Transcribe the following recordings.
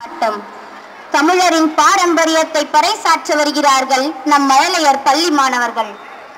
ஆட்டம் தமிழரின் பாரம்பரியத்தை பறைசாற்ற வருகிறார்கள் நம் மழலையர் பள்ளி மாணவர்கள்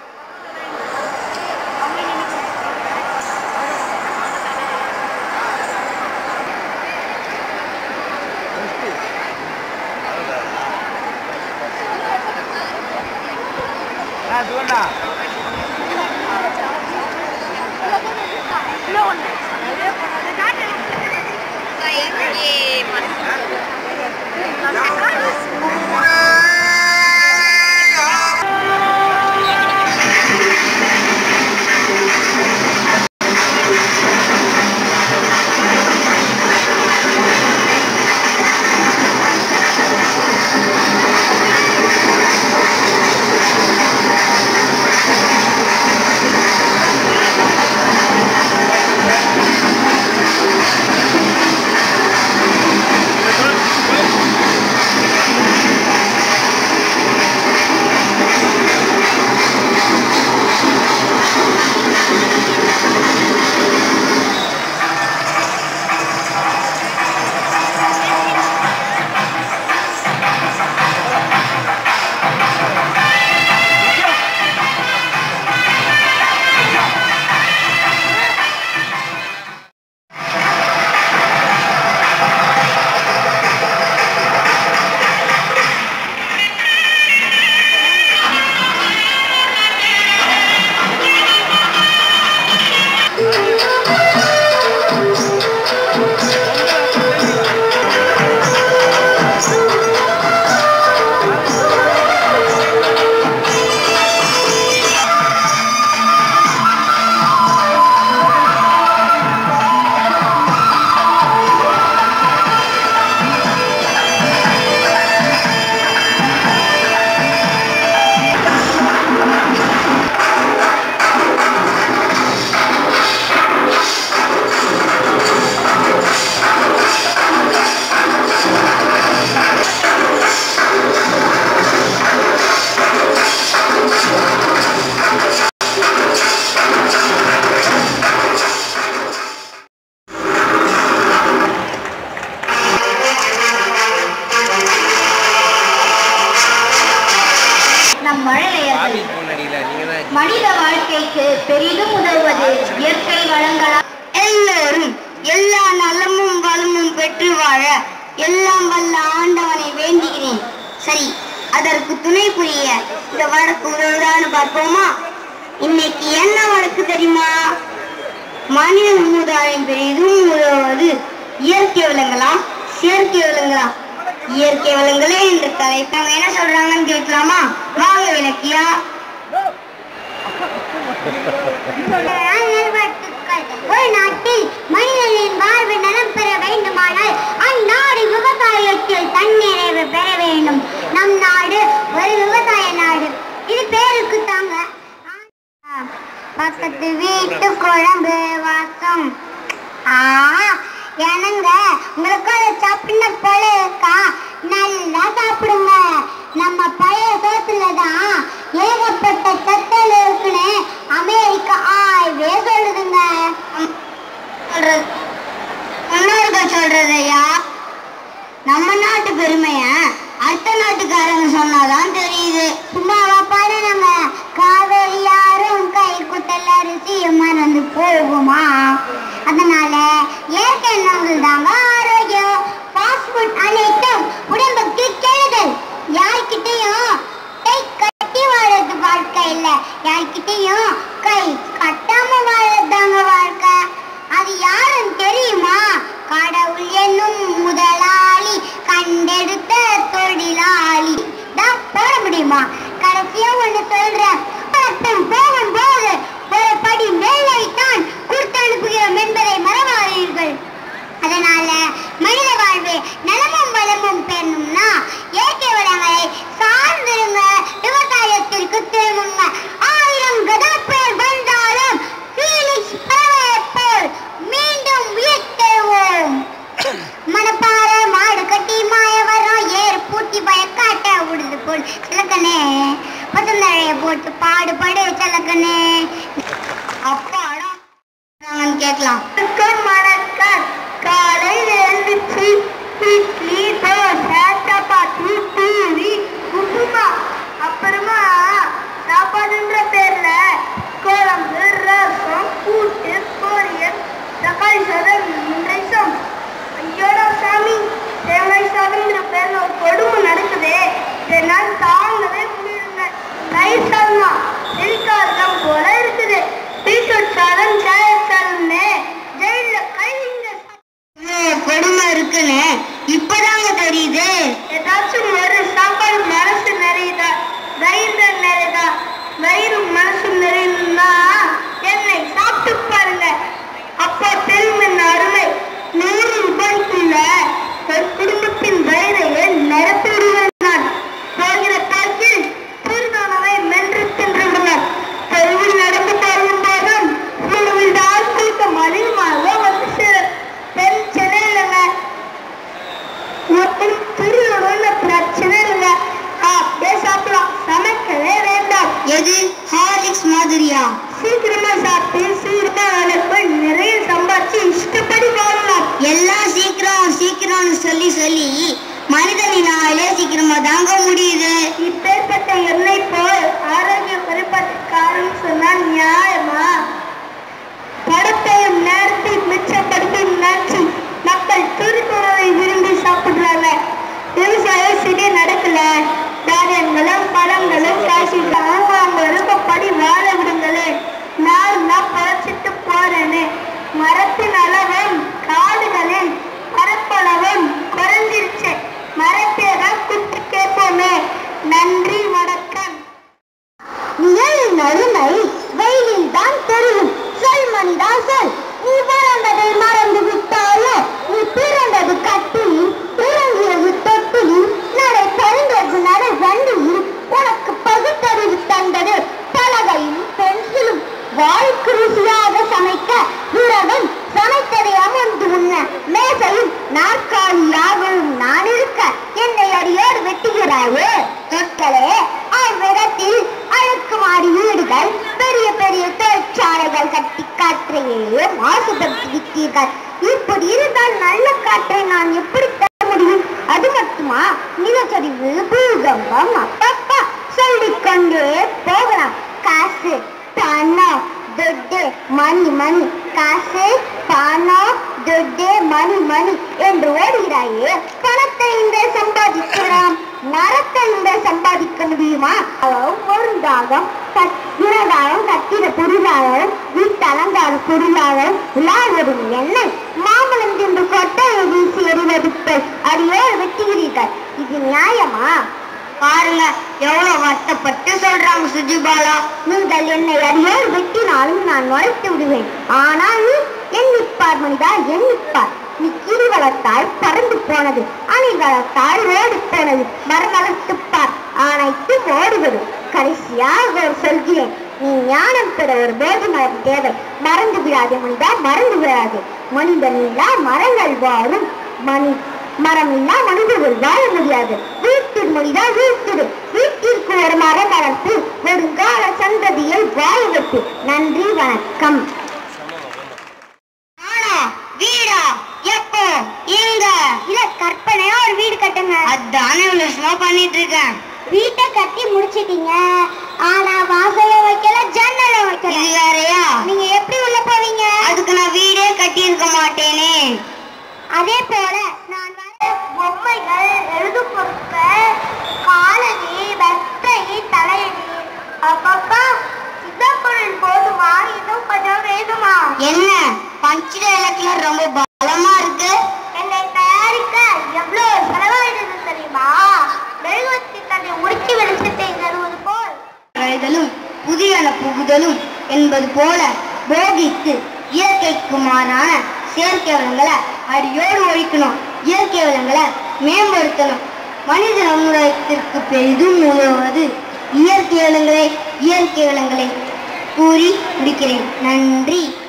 நம் மழலையர்கள் ஆபீஸ் போன் அடியில நீங்க தான் மனித வாழ்க்கைக்கு பெரிதும் உதவுவது இயற்கை வளங்களா எல்லோரும் எல்லா நலமும் வளமும் பெற்று வாழ எல்லாம் வல்ல ஆண்டவனை வேண்டுகிறேன் சரி அதற்கு துணை புரிய இந்த வழக்கு உதவுதான்னு பார்ப்போமா இன்னைக்கு என்ன வழக்கு தெரியுமா மனித சமுதாயம் பெரிதும் உதவுவது இயற்கை வளங்களாம் செயற்கை வளங்களாம் இயற்கை வளங்களே இந்த தலைப்பு அவங்க என்ன சொல்றாங்கன்னு கேட்கலாமா வாங்க விளக்கியா ஒரு நாட்டில் மனிதனின் வாழ்வு நலம் பெற வேண்டுமானால் அந்நாடு விவசாயத்தில் தன்னிறைவு பெற வேண்டும் நம் நாடு ஒரு விவசாய நாடு இது பேருக்கு தாங்க பக்கத்து வீட்டு குழம்பு வாசம் ஆ என்னங்க உங்களுக்கு அதை சாப்பிட போல இருக்கா நல்லா சாப்பிடுங்க நம்ம பழைய சோத்துல தான் ஏகப்பட்ட சத்தல் இருக்குன்னு அமெரிக்கா ஆய்வே சொல்லுதுங்க சொல்றது முன்னோர்கள் சொல்றதையா நம்ம நாட்டு பெருமைய அடுத்த நாட்டுக்காரங்க சொன்னாதான் தெரியுது சும்மாவா பாருங்க காவேரி யாரும் கை குத்தல் அரிசியும் மறந்து போகுமா அதனால இயற்கை உணவுகள் தாங்க ஆரோக்கியம் ஃபாஸ்ட் ஃபுட் அனைத்தும் உடம்புக்கு கெடுதல் யார்கிட்டயும் கை கட்டி வாழறது வாழ்க்கை இல்ல யார்கிட்டயும் கை கட்டாம வாழறதாங்க வாழ்க்கை அது யாருன்னு தெரியுமா கடவுள் என்னும் முதலாளி கண்டெடுத்த தொழிலாளி தான் போட முடியுமா கடைசியா ஒண்ணு சொல்றேன் பட்டம் போகும்போது ஒரு படி மேலே தான் கொடுத்து அனுப்புகிறோம் என்பதை மறவாதீர்கள் அதனால மனித வாழ்வு நலமும் வளமும் பெறணும்னா இயற்கை வளங்களை சார்ந்திருங்க விவசாயத்திற்கு திரும்புங்க ஆயிரம் கதாப்பேர் வந்தாலும் ஃபீனிக்ஸ் பறவையைப் போல் மீண்டும் உயிர்த்தெழுவோம் மனப்பாற மாடு கட்டி மாய வரும் ஏறு பூட்டி பயக்காட்ட விடுது போல் சிலக்கனே பசந்தழைய போட்டு பாடுபடு சிலக்கனே அப்பாடா நாங்கன்னு கேட்கலாம் வணக்கம் காலையில் எழுந்துச்சு இட்லி என்னால் தாங்கவே முடியல தயிர் சாதம் எரிக்காரகம் போல இருக்குது பீட்ரூட் சாதம் கேரட் சாதம்னு ஜெயில கைங்க கொடுமை இருக்குன்னு இப்பதாங்க தெரியுது ஏதாச்சும் ஒரு சாப்பாடு மனசு நிறையுதா வயிறு நிறையுதா வயிறு மனசு நிறையுதுன்னா என்னை சாப்பிட்டு பாருங்க அப்போ தெரியும் அருமை நூறு ரூபாய்க்குள்ள ஒரு குடும்பத்தின் வயிறையே நிரப்பி விடுவேன் நான் போகிற போக்கில் பூர்ணானவை மென்று தின்று விடுவேன் தெருவில் நடந்து போகும் போதும் விழுவிடால் கூட்டம் அதிகமாக வந்து சேரும் பெண் சென்னையிலங்க ஒருத்தர் திருவிழா பிரச்சனை இல்லை அப்படியே சாப்பிடலாம் சமைக்கவே வேண்டாம் எது ஹார்லிக்ஸ் மாதிரியா சீக்கிரமா சாப்பிட்டு சீக்கிரமா வேலைக்கு நிறைய சம்பாதிச்சு இஷ்டப்படி வாழலாம் எல்லாம் சீக்கிரம் சீக்கிரம்னு சொல்லி சொல்லி மனிதனின் ஆளே சீக்கிரமா தாங்க முடியுது இப்பேற்பட்ட எண்ணெய் போல் ஆரோக்கிய குறைபாட்டுக்காரன் சொன்னா நியாயமா படத்தையும் நேரத்தை மிச்சப்படுத்தி நினைச்சு மக்கள் துரிதுணவை விரும்பி சாப்பிடுறாங்க விவசாயம் சரியா நடக்கல தானியங்களும் பழங்களும் காய்ச்சிருக்காங்க அவங்க விருப்பப்படி வாழ விடுங்களேன் நான் தான் பழச்சிட்டு போறேன்னு மரத்தின் அளவும் காடுகளின் பரப்பளவும் குறைஞ்சிருச்சு மரத்தை தான் குத்தி கேட்போமே நன்றி வணக்கம் நிழலின் அருமை வெயிலில் தான் தெரியும் சொல் மனிதா சொல் நீ பிறந்ததை மறந்து விட்டாயோ நீ பிறந்தது கட்டிலில் இறங்கியது தொட்டிலில் நடை பறிந்தது நடை வண்டியில் உனக்கு பகுத்தறிவு தந்தது பலகையும் பென்சிலும் வாழ்க்கை ருசியாக சமைக்க விரதம் சமைத்ததை அமர்ந்து உண்ண மேசையும் நாற்காலியாகவும் நான் இருக்க என்னை அடியோடு வெட்டுகிறாயே தொட்டலே அவ்விடத்தில் அழுக்குமாடி வீடுகள் பெரிய பெரிய தொழிற்சாலைகள் கட்டி காற்றையே மாசுபடுத்தி விட்டீர்கள் இப்படி இருந்தால் நல்ல காற்றை நான் எப்படி தர முடியும் அது மட்டுமா நிலச்சரிவு பூகம்பம் அப்பப்பா சொல்லிக்கொண்டே போகலாம் காசு பணம் துட்டு மணி மணி காசு பணம் துட்டு மணி மணி என்று ஓடுகிறாயே பணத்தை இந்த சம்பாதிக்கலாம் நரத்தை இந்த சம்பாதிக்க முடியுமா அதாவது ஒரு தாகம் இரண்டாயிரம் கட்டிட பொருளாதாரம் வீட்டு அலங்கார பொருளாதாரம் விழாவரும் எண்ணெய் மாம்பழம் தின்று கொட்டையை வீசி எறிவதுக்கு அடியோடு வெட்டுகிறீர்கள் இது நியாயமா பாருங்க எவ்வளவு வருத்தப்பட்டு சொல்றாங்க சுஜிபாலா நீங்கள் என்னை அடியோடு வெட்டினாலும் நான் நுழைத்து விடுவேன் ஆனால் நீ எண்ணிப்பார் மனிதா எண்ணிப்பார் நீ கிரிவலத்தால் பறந்து போனது அணிவலத்தால் ஓடி போனது மரமலத்துப்பார் அனைத்தும் ஓடுவது கடைசியாக ஒரு சொல்கிறேன் நீ ஞானம் பெற ஒரு போதி மரம் தேவை மறந்து விடாதே மனிதா மறந்து விடாதே மனிதன் இல்லா மரங்கள் வாழும் மணி மரம் இல்லா மனிதர்கள் வாழ முடியாது வீட்டில் மொழிதா வீட்டிடு வீட்டிற்கு ஒரு மரம் வளர்த்து வருங்கால சந்ததியை வாழ வைத்து நன்றி வணக்கம் வீடா எப்போ எங்க இல்ல கற்பனையா ஒரு வீடு கட்டுங்க அதானே இவ்வளவு வருஷமா பண்ணிட்டு இருக்கேன் வீட்டை கட்டி முடிச்சிட்டீங்க ஆனா வாசல வைக்கல ஜன்னல வைக்கல இது வேறயா நீங்க எப்படி உள்ள போவீங்க அதுக்கு நான் வீடே கட்டி இருக்க மாட்டேனே அதே போல நான் வரைய பொம்மைகள் எழுது பொருட்கள் காலனி மெத்தை தலையணி அப்பப்பா சித்தப்பொருள் போதுமா இன்னும் கொஞ்சம் வேணுமா என்ன பஞ்சு டைலாக்லாம் ரொம்ப பலமா இருக்கு என்னை தயாரிக்க எவ்வளவு செலவாயிடுது தெரியுமா மெழுகுவர்த்தி தன்னை உருக்கி வெளிச்சத்தை தருவது போல் எழுதலும் புதியன புகுதலும் என்பது போல போகித்து இயற்கைக்கு மாறான செயற்கை வளங்களை அடியோடு ஒழிக்கணும் இயற்கை வளங்களை மேம்படுத்தணும் மனித சமுதாயத்திற்கு பெரிதும் உதவுவது இயற்கை வளங்களை இயற்கை வளங்களை கூறி முடிக்கிறேன் நன்றி